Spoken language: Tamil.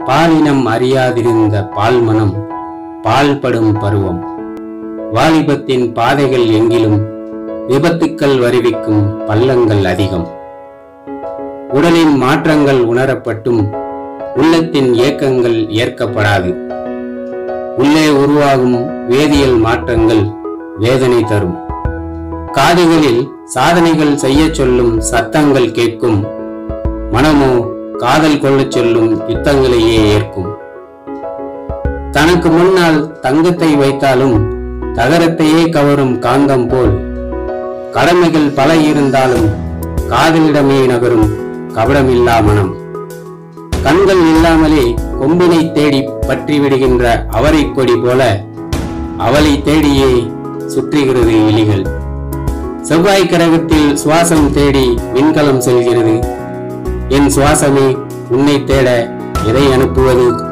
பாலினம் அறியாதிருந்த பால்மனம் பால்படும் பருவம் வாலிபத்தின் பாதைகள் எங்கிலும் விபத்துக்கள் வருவிக்கும் பள்ளங்கள் அதிகம் உடலின் மாற்றங்கள் உணரப்பட்டும் உள்ளத்தின் ஏக்கங்கள் ஏற்கப்படாது உள்ளே உருவாகும் வேதியியல் மாற்றங்கள் வேதனை தரும் காதுகளில் சாதனைகள் செய்யச் சொல்லும் சத்தங்கள் கேட்கும் மனமோ காதல் கொள்ளச் சொல்லும் யுத்தங்களையே ஏற்கும் தனக்கு முன்னால் தங்கத்தை வைத்தாலும் தகரத்தையே கவரும் காந்தம் போல் கடமைகள் பல இருந்தாலும் காதலிடமே நகரும் கபடமில்லா மனம் கண்கள் இல்லாமலே கொம்பினை தேடி பற்றி விடுகின்ற அவரை கொடி போல அவளை தேடியே சுற்றுகிறது எலிகள் செவ்வாய் கிரகத்தில் சுவாசம் தேடி விண்கலம் செல்கிறது என் சுவாசமே உன்னை தேட எதை அனுப்புவது